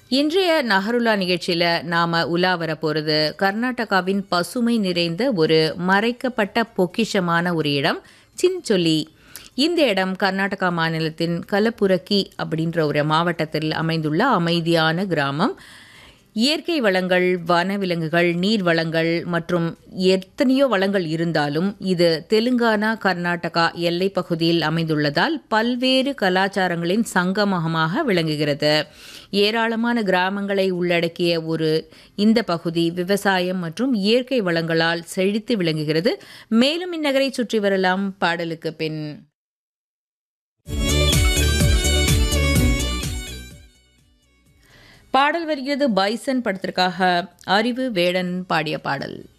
இன்றைய நகருலா நிகழ்ச்சியில் நாம் உலா வர போகிறது கர்நாடகாவின் பசுமை நிறைந்த ஒரு மறைக்கப்பட்ட பொக்கிஷமான ஒரு இடம் சின்சொல்லி இந்த இடம் கர்நாடகா மாநிலத்தின் கலப்புரக்கி அப்படின்ற ஒரு மாவட்டத்தில் அமைந்துள்ள அமைதியான கிராமம் இயற்கை வளங்கள் வனவிலங்குகள் நீர் வளங்கள் மற்றும் எத்தனையோ வளங்கள் இருந்தாலும் இது தெலுங்கானா கர்நாடகா எல்லைப் பகுதியில் அமைந்துள்ளதால் பல்வேறு கலாச்சாரங்களின் சங்கமமாக விளங்குகிறது ஏராளமான கிராமங்களை உள்ளடக்கிய ஒரு இந்த பகுதி விவசாயம் மற்றும் இயற்கை வளங்களால் செழித்து விளங்குகிறது மேலும் இந்நகரை சுற்றி வரலாம் பாடலுக்கு பின் பாடல் வருகிறது பைசன் படத்திற்காக அறிவு வேடன் பாடிய பாடல்